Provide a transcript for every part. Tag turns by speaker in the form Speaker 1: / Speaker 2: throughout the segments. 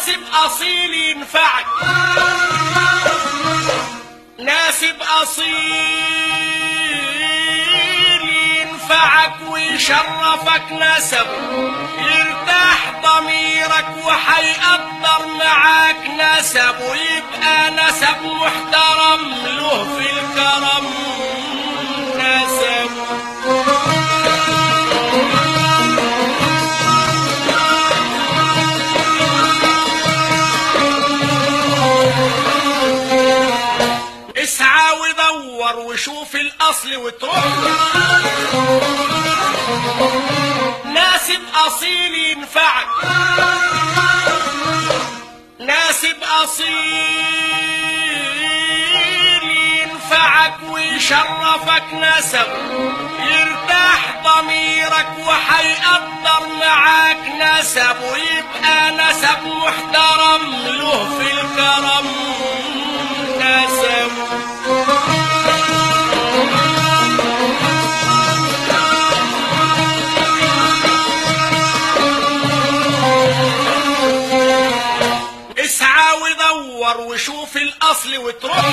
Speaker 1: ناسب اصيل ينفعك ناسب اصيل ينفعك ويشرفك نسب يرتاح ضميرك وحيقدر معاك نسب ويبقى نسب محترم له في الكرم نسب اسعى ودور وشوف الاصل وتروح ناسب اصيل ينفعك ناسب اصيل ينفعك ويشرفك نسب يرتاح ضميرك وحيقدر معاك نسب ويبقى نسب محترم له في الكرم نسب اسعى ودور وشوف الاصل وتروح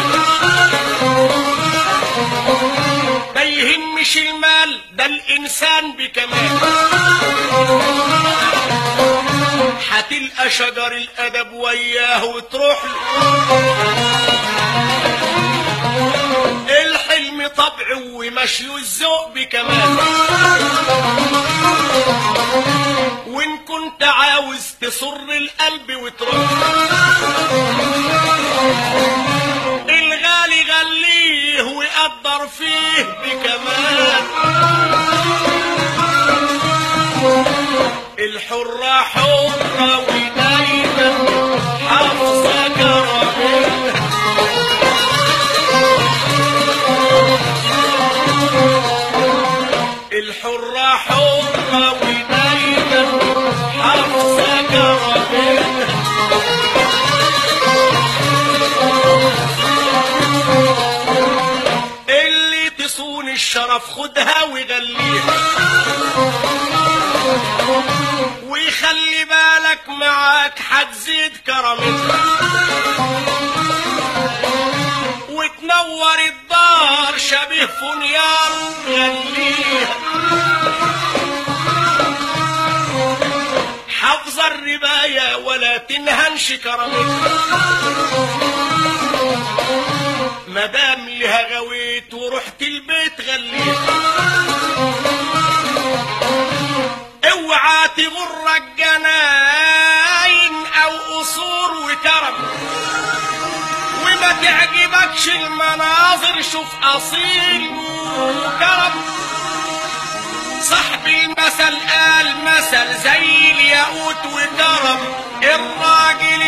Speaker 1: ما يهمش المال ده الانسان بكمال هتلقى شجر الادب وياه وتروح له الحلم طبعه ومشي الذوق بكمال وان كنت عاوز تصر القلب وتروح الغالي غليه ويقدر فيه بكمال الحرة حرة ودايما حافظة كرامتها الحرة حرة ودايما حافظة كرامتها اللي تصون الشرف خدها وغليها ويخلي بالك معاك حتزيد كرامتها وتنور الدار شبيه فنيان غليها حافظة الرباية ولا تنهنش كرامتها مدام لها غويت ورحت البيت غليها اوعى تغرك جناين او قصور وكرم وما تعجبكش المناظر شوف اصيل وكرم صاحب المثل قال مثل زي الياقوت وكرم الراجل